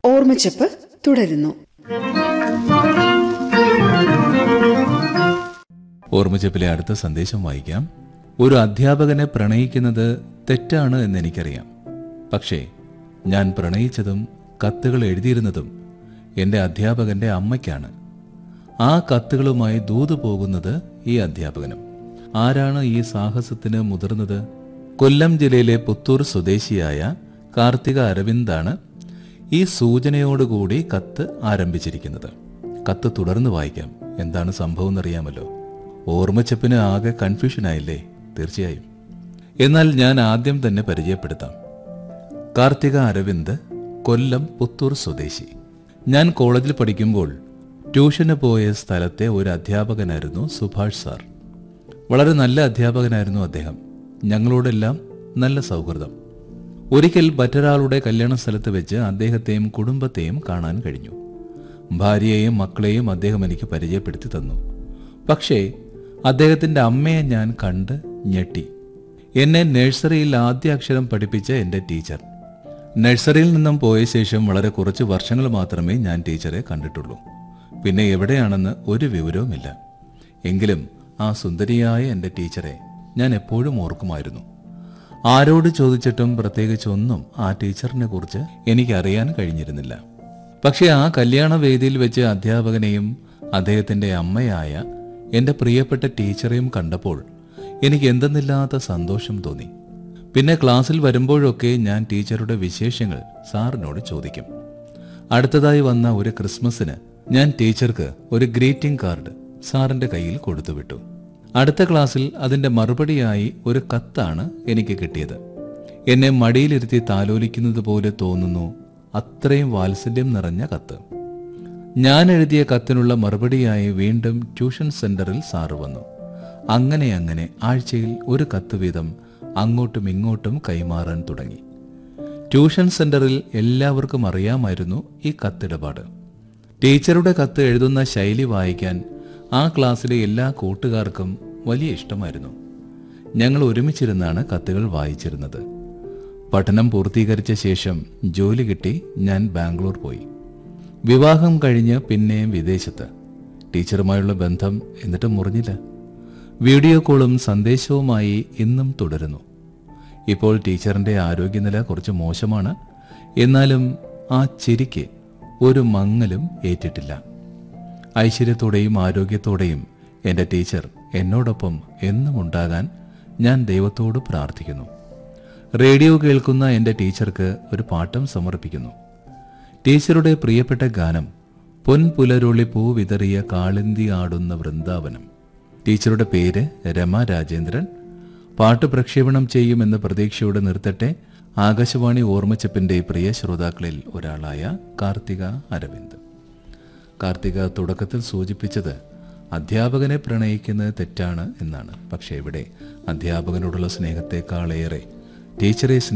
ഓർമ്മച്ചപ്പ് തുടരുന്നു ഓർമ്മച്ചപ്പിലെ അടുത്ത സന്ദേശം വായിക്കാം ഒരു അധ്യാപകനെ പ്രണയിക്കുന്നത് തെറ്റാണ് എന്ന് എനിക്കറിയാം പക്ഷേ ഞാൻ പ്രണയിച്ചതും കത്തുകൾ എഴുതിയിരുന്നതും എൻ്റെ അധ്യാപകന്റെ അമ്മയ്ക്കാണ് ആ കത്തുകളുമായി ദൂത് പോകുന്നത് ഈ അധ്യാപകനും ആരാണ് ഈ സാഹസത്തിന് മുതിർന്നത് കൊല്ലം ജില്ലയിലെ പുത്തൂർ സ്വദേശിയായ കാർത്തിക അരവിന്ദാണ് ഈ സൂചനയോടുകൂടി കത്ത് ആരംഭിച്ചിരിക്കുന്നത് കത്ത് തുടർന്ന് വായിക്കാം എന്താണ് സംഭവം എന്നറിയാമല്ലോ ഓർമ്മച്ചപ്പിന് ആകെ കൺഫ്യൂഷനായില്ലേ തീർച്ചയായും എന്നാൽ ഞാൻ ആദ്യം തന്നെ പരിചയപ്പെടുത്താം കാർത്തിക അരവിന്ദ് കൊല്ലം പുത്തൂർ സ്വദേശി ഞാൻ കോളേജിൽ പഠിക്കുമ്പോൾ ട്യൂഷന് പോയ സ്ഥലത്തെ ഒരു അധ്യാപകനായിരുന്നു സുഭാഷ് സാർ വളരെ നല്ല അധ്യാപകനായിരുന്നു അദ്ദേഹം ഞങ്ങളോടെല്ലാം നല്ല സൗഹൃദം ഒരിക്കൽ മറ്റൊരാളുടെ കല്യാണ സ്ഥലത്ത് വെച്ച് അദ്ദേഹത്തെയും കുടുംബത്തെയും കാണാൻ കഴിഞ്ഞു ഭാര്യയെയും മക്കളെയും അദ്ദേഹം എനിക്ക് പരിചയപ്പെടുത്തി തന്നു പക്ഷേ അദ്ദേഹത്തിന്റെ അമ്മയെ ഞാൻ കണ്ട് ഞെട്ടി എന്നെ നഴ്സറിയിൽ ആദ്യ അക്ഷരം പഠിപ്പിച്ച എൻ്റെ ടീച്ചർ നഴ്സറിയിൽ നിന്നും പോയ ശേഷം വളരെ കുറച്ച് വർഷങ്ങൾ മാത്രമേ ഞാൻ ടീച്ചറെ കണ്ടിട്ടുള്ളൂ പിന്നെ എവിടെയാണെന്ന് ഒരു വിവരവുമില്ല എങ്കിലും ആ സുന്ദരിയായ എൻ്റെ ടീച്ചറെ ഞാൻ എപ്പോഴും ഓർക്കുമായിരുന്നു ആരോട് ചോദിച്ചിട്ടും പ്രത്യേകിച്ച് ഒന്നും ആ ടീച്ചറിനെ കുറിച്ച് എനിക്കറിയാൻ കഴിഞ്ഞിരുന്നില്ല പക്ഷേ ആ കല്യാണ വേദിയിൽ വെച്ച് അധ്യാപകനെയും അദ്ദേഹത്തിന്റെ അമ്മയായ എൻ്റെ പ്രിയപ്പെട്ട ടീച്ചറെയും കണ്ടപ്പോൾ എനിക്ക് എന്തെന്നില്ലാത്ത സന്തോഷം തോന്നി പിന്നെ ക്ലാസ്സിൽ വരുമ്പോഴൊക്കെ ഞാൻ ടീച്ചറുടെ വിശേഷങ്ങൾ സാറിനോട് ചോദിക്കും അടുത്തതായി വന്ന ഒരു ക്രിസ്മസിന് ഞാൻ ടീച്ചർക്ക് ഒരു ഗ്രീറ്റിംഗ് കാർഡ് സാറിന്റെ കയ്യിൽ കൊടുത്തുവിട്ടു അടുത്ത ക്ലാസ്സിൽ അതിന്റെ മറുപടിയായി ഒരു കത്താണ് എനിക്ക് കിട്ടിയത് എന്നെ മടിയിലിരുത്തി താലോലിക്കുന്നത് പോലെ തോന്നുന്നു അത്രയും വാത്സല്യം നിറഞ്ഞ കത്ത് ഞാൻ എഴുതിയ കത്തിനുള്ള മറുപടിയായി വീണ്ടും ട്യൂഷൻ സെന്ററിൽ സാറ് വന്നു അങ്ങനെ അങ്ങനെ ആഴ്ചയിൽ ഒരു കത്ത് വീതം അങ്ങോട്ടും ഇങ്ങോട്ടും കൈമാറാൻ തുടങ്ങി ട്യൂഷൻ സെന്ററിൽ എല്ലാവർക്കും അറിയാമായിരുന്നു ഈ കത്തിടപാട് ടീച്ചറുടെ കത്ത് എഴുതുന്ന ശൈലി വായിക്കാൻ ആ ക്ലാസ്സിലെ എല്ലാ കൂട്ടുകാർക്കും വലിയ ഇഷ്ടമായിരുന്നു ഞങ്ങൾ ഒരുമിച്ചിരുന്നാണ് കത്തുകൾ വായിച്ചിരുന്നത് പഠനം പൂർത്തീകരിച്ച ശേഷം ജോലി കിട്ടി ഞാൻ ബാംഗ്ലൂർ പോയി വിവാഹം കഴിഞ്ഞ് പിന്നെയും വിദേശത്ത് ടീച്ചറുമായുള്ള ബന്ധം എന്നിട്ടും മുറിഞ്ഞില്ല വീഡിയോ കോളും സന്ദേശവുമായി ഇന്നും തുടരുന്നു ഇപ്പോൾ ടീച്ചറിന്റെ ആരോഗ്യനില കുറച്ച് മോശമാണ് എന്നാലും ആ ചിരിക്ക് ഒരു മങ്ങലും ഏറ്റിട്ടില്ല ഐശ്വര്യത്തോടെയും ആരോഗ്യത്തോടെയും എൻ്റെ ടീച്ചർ എന്നോടൊപ്പം എന്നും ഉണ്ടാകാൻ ഞാൻ ദൈവത്തോട് പ്രാർത്ഥിക്കുന്നു റേഡിയോ കേൾക്കുന്ന എൻ്റെ ടീച്ചർക്ക് ഒരു പാഠം സമർപ്പിക്കുന്നു ടീച്ചറുടെ പ്രിയപ്പെട്ട ഗാനം പൊൻപുലരുളി പൂ വിതറിയ കാളിന്തി ആടുന്ന വൃന്ദാവനം ടീച്ചറുടെ പേര് രമ രാജേന്ദ്രൻ പാട്ട് പ്രക്ഷേപണം ചെയ്യുമെന്ന പ്രതീക്ഷയോടെ നിർത്തട്ടെ ആകാശവാണി ഓർമ്മച്ചപ്പിന്റെ പ്രിയ ശ്രോതാക്കളിൽ ഒരാളായ കാർത്തിക അരവിന്ദ് കാർത്തിക തുടക്കത്തിൽ സൂചിപ്പിച്ചത് അധ്യാപകനെ പ്രണയിക്കുന്നത് തെറ്റാണ് എന്നാണ് പക്ഷേ ഇവിടെ അധ്യാപകനോടുള്ള സ്നേഹത്തെക്കാളേറെ ടീച്ചറെ